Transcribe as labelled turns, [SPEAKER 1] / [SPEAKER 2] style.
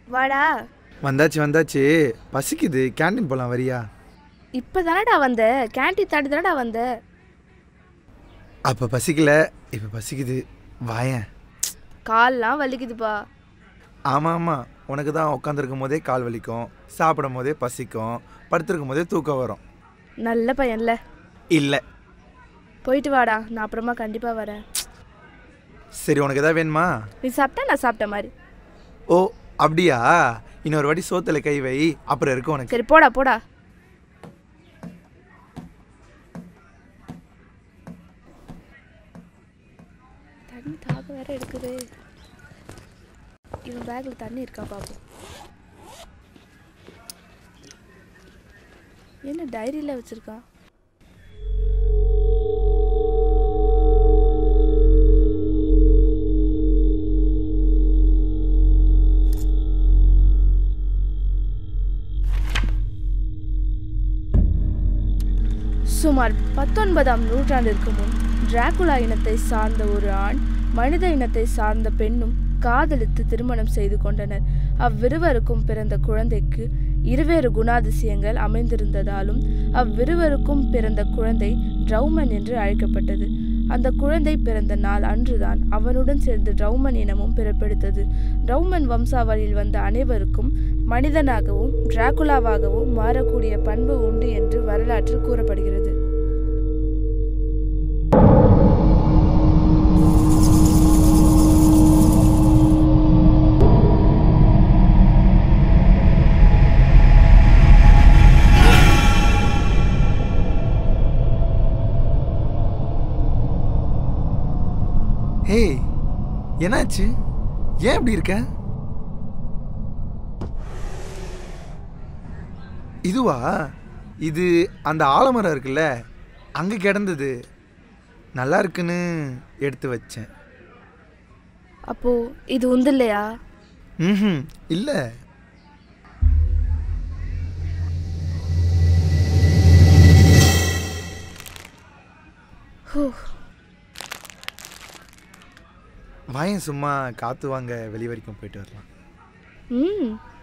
[SPEAKER 1] வாடா
[SPEAKER 2] வந்தாச்சு வந்தாச்சு பசிக்குது கேண்டீன் போகலாம் வரியா
[SPEAKER 1] இப்போ தானடா வந்த கேண்டீன் தாண்டி தானடா வந்த
[SPEAKER 2] அப்போ பசிக்கல இப்போ பசிக்குது வாயேன்
[SPEAKER 1] கால்லாம் வலிக்குதுப்பா
[SPEAKER 2] ஆமாம் ஆமாம் உனக்கு தான் உட்காந்துருக்கும் போதே கால் வலிக்கும் சாப்பிடும் போதே பசிக்கும் படுத்திருக்கும் போதே தூக்கம் வரும்
[SPEAKER 1] நல்ல பையன்ல
[SPEAKER 2] இல்லை
[SPEAKER 1] போயிட்டு வாடா நான் அப்புறமா கண்டிப்பாக வரேன்
[SPEAKER 2] சரி உனக்கு எதாவது வேணுமா
[SPEAKER 1] நீ சாப்பிட்டா நான் சாப்பிட்ட மாதிரி
[SPEAKER 2] ஓ அப்படியா இன்னொரு வாட்டி சோத்துல கை வை அப்புறம் இருக்கும் உனக்கு
[SPEAKER 1] சரி போடா போடா தண்ணி தாக வேற எடுக்குது இவன் பேக்ல தண்ணி இருக்கா பாப்போம் என்ன டைரியில வச்சிருக்கா சுமார் பத்தொன்பதாம் நூற்றாண்டிற்கு முன் டிராகுலா இனத்தை சார்ந்த ஒரு ஆண் மனித இனத்தை சார்ந்த பெண்ணும் காதலித்து திருமணம் செய்து கொண்டனர் அவ்விருவருக்கும் பிறந்த குழந்தைக்கு இருவேறு குணாதிசயங்கள் அமைந்திருந்ததாலும் அவ்விருவருக்கும் பிறந்த குழந்தை ட்ரௌமன் என்று அழைக்கப்பட்டது அந்த குழந்தை பிறந்த நாள் அன்றுதான் அவனுடன் சேர்ந்து ட்ரௌமன் இனமும் பிறப்பெடுத்தது ட்ரௌமன் வம்சாவளியில் வந்த அனைவருக்கும் மனிதனாகவும் டிராகுலாவாகவும் மாறக்கூடிய பண்பு உண்டு என்று வரலாற்றில் கூறப்படுகிறது
[SPEAKER 2] ஹேய் என்னாச்சு ஏன் இப்படி இருக்க இதுவா இது அந்த ஆலமரம் இருக்குல்ல அங்கே கிடந்தது நல்லா இருக்குன்னு எடுத்து வச்சேன்
[SPEAKER 1] அப்போ இது உந்து இல்லையா
[SPEAKER 2] ம் இல்லை
[SPEAKER 1] ஹூ,
[SPEAKER 2] வாயன் சும்மா காற்று வாங்க வெளி வரைக்கும் போயிட்டு வரலாம்
[SPEAKER 1] ம்